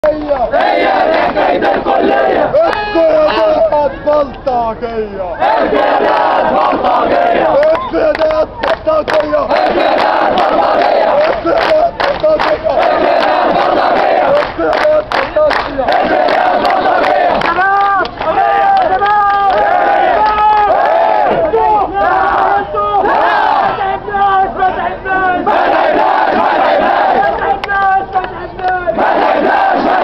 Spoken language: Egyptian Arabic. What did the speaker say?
هي رحلة الكلية القيادات بلطجية القيادات بلطجية القيادات بلطجية